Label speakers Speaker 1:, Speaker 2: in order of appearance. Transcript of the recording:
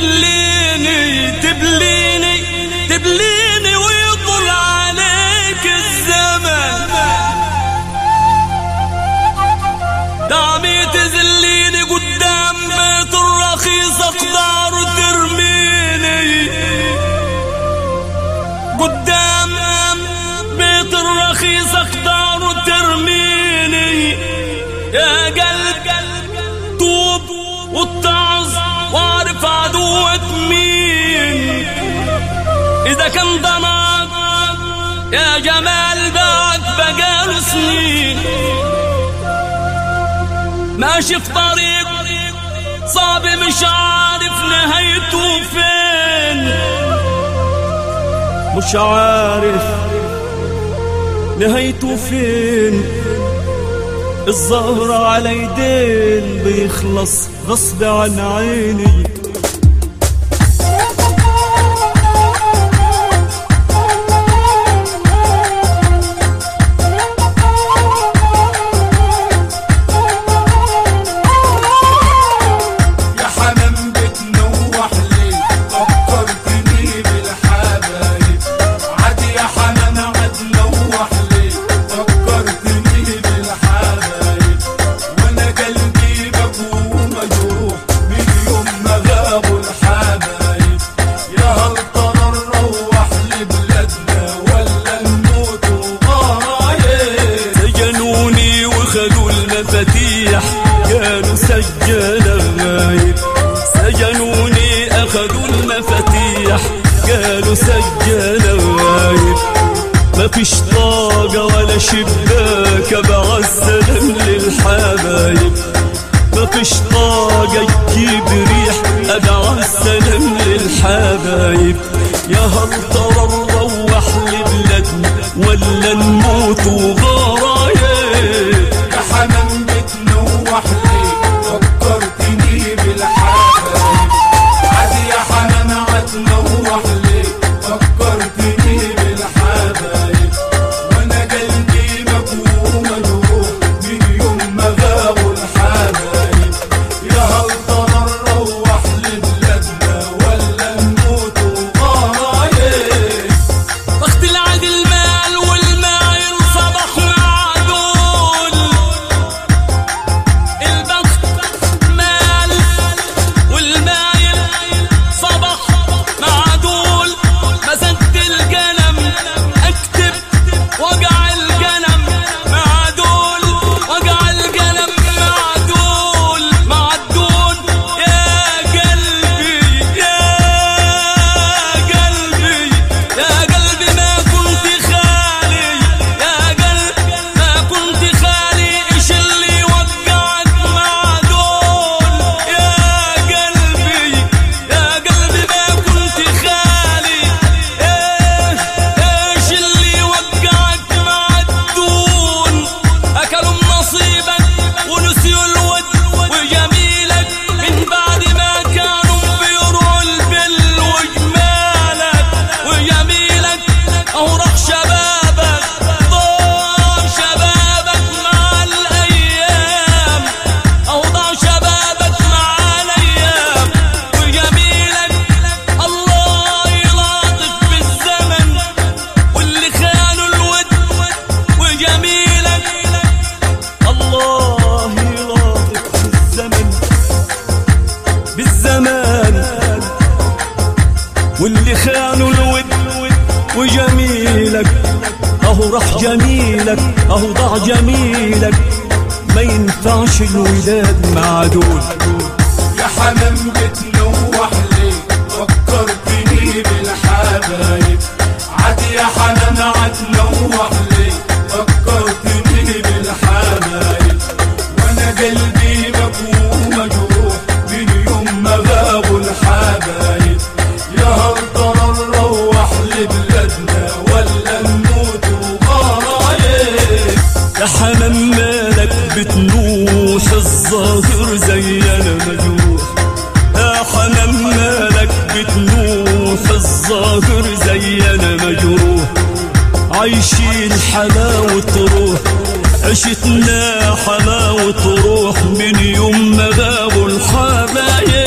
Speaker 1: تبليني تبليني تبليني ويطل عليك الزمن دعمي تذليني قدام بيت الرخيص اقدار ترميني قدام بيت الرخيص اقدار ترميني يا قلب توب واتعظ واعرف عدوك مين اذا كان ضناك يا جمال بعد بقاله سنين ماشي في طريق صعب مش عارف نهايته فين مش عارف نهايته فين الزهر على يدين بيخلص غصب عن عيني
Speaker 2: يا حمام بتنوح ليه فكرتني بالحبايب عاد يا حمام عاد نوح ليه فكرتني بالحبايب وانا قلبي مبهوم مجروح من يوم ما غابوا الحبايب يا هل ترى نروح لبلادنا ولا نموت وغايب
Speaker 1: سجنوني وخدوا المفاتيح كانوا سجل غايب سجنوني اخدوا المفاتيح قالوا سجل غايب ما فيش طاقة ولا شباك ابعت السلام للحبايب ما فيش طاقة تجيب ريح ابعت السلام للحبايب يا هل ترى نروح لبلادنا ولا نموت وغرايب
Speaker 2: يا حمام بتنوح ليه فكرتني بالحبايب عاد يا حمام عاد نوح ليه فكرتني بالحبايب وانا قلبي مبهوم مجروح من يوم ما غابوا الحبايب يا هل ترى نروح لبلادنا ولا نموت وغايب
Speaker 1: وقت العد المال والمايل صبح معدول البخت مال والمايل صبح معدول مسكت القلم اكتب وقع القلم معدول وقع القلم معدول معدول يا قلبي يا قلبي يا قلبي ما كنت خالي يا قلبي ما كنت خالي ايش اللي وقعك مع دول يا قلبي يا قلبي ما كنت خالي ايه ايش اللي وقعك مع الدون اكلوا نصيبك ونسيوا الود وجميلك من بعد ما كانوا بيروا البل وجمالك وجميلك اهو راح شبابك ضاع شبابك مع الايام اهو ضاع شبابك مع الايام وجميلك الله يلاطف بالزمن واللي خانوا الود وجميلك الله يلاطف بالزمن بالزمان واللي خانوا الود وجميلك اهو راح جميلك اهو ضاع جميلك ما ينفعش الوداد مع دول
Speaker 2: يا حمام بتنوح ليه فكرتني بالحبايب عاد يا حمام عاد نوح ليه فكرتني بالحبايب وانا قلبي مبهوم مجروح من يوم ما غابوا الحبايب يا هل ترى نروح لبلادنا ولا نموت وغايب
Speaker 1: يا حمام مالك بتنوح الظاهر زي انا مجروح يا حمام مالك بتنوح الظاهر زي انا مجروح عايشين حلاوة روح عشتنا حلاوة روح من يوم ما غابوا الحبايب